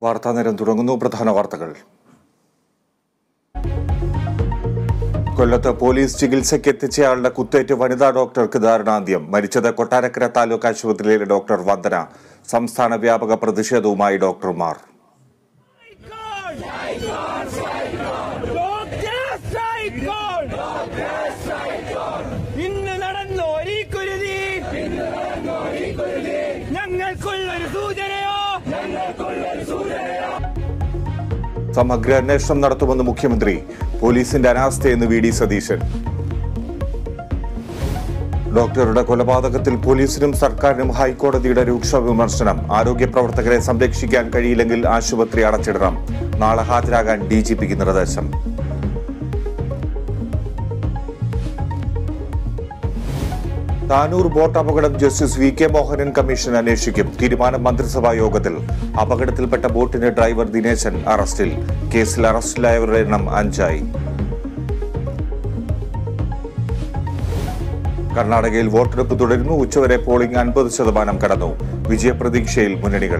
വാർത്താ നേരം തുടങ്ങുന്നു പ്രധാന വാർത്തകൾ കൊല്ലത്ത് പോലീസ് ചികിത്സയ്ക്ക് എത്തിച്ചയാളുടെ കുത്തേറ്റ് വനിതാ ഡോക്ടർക്ക് ദാരുണാന്ത്യം മരിച്ചത് കൊട്ടാരക്കര താലൂക്ക് ആശുപത്രിയിലെ ഡോക്ടർ വന്ദന സംസ്ഥാന വ്യാപക പ്രതിഷേധവുമായി ഡോക്ടർമാർ ഇന്ന് നടന്നു ഈ കുരുതി ഞങ്ങൾക്കുള്ളൊരു സൂചനയോ സമഗ്ര അന്വേഷണം നടത്തുമെന്ന് മുഖ്യമന്ത്രി പോലീസിന്റെ അനാസ്ഥയെന്ന് വി ഡി സതീശൻ ഡോക്ടറുടെ കൊലപാതകത്തിൽ പോലീസിനും സർക്കാരിനും ഹൈക്കോടതിയുടെ രൂക്ഷ വിമർശനം ആരോഗ്യ പ്രവർത്തകരെ സംരക്ഷിക്കാൻ കഴിയില്ലെങ്കിൽ ആശുപത്രി അടച്ചിടണം നാളെ ഹാജരാകാൻ ഡി ജി പിക്ക് നിർദ്ദേശം താനൂർ ബോട്ട് അപകടം justice V K Mohanan commission അന്വേഷിക്കും തീരുമാനം മന്ത്രിസഭാ യോഗത്തിൽ അപകടത്തിൽപ്പെട്ട ബോട്ടിന്റെ ഡ്രൈവർ ദിനേശൻ അറസ്റ്റിൽ കേസിൽ അറസ്റ്റിലായവരുടെ എണ്ണം അഞ്ചായി കർണാടകയിൽ വോട്ടെടുപ്പ് തുടരുന്നു ഉച്ചവരെ പോളിംഗ് അൻപത് ശതമാനം കടന്നു വിജയപ്രതീക്ഷയിൽ മുന്നണികൾ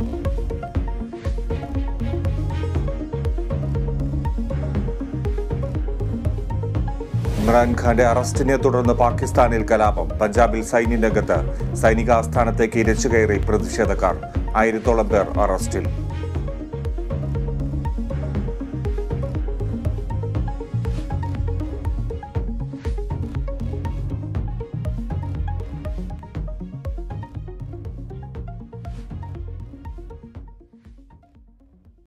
ഇമ്രാൻഖാന്റെ അറസ്റ്റിനെ തുടർന്ന് പാകിസ്ഥാനിൽ കലാപം പഞ്ചാബിൽ സൈന്യരംഗത്ത് സൈനിക ആസ്ഥാനത്തേക്ക് ഇരച്ചു കയറി പ്രതിഷേധക്കാർ ആയിരത്തോളം പേർ അറസ്റ്റിൽ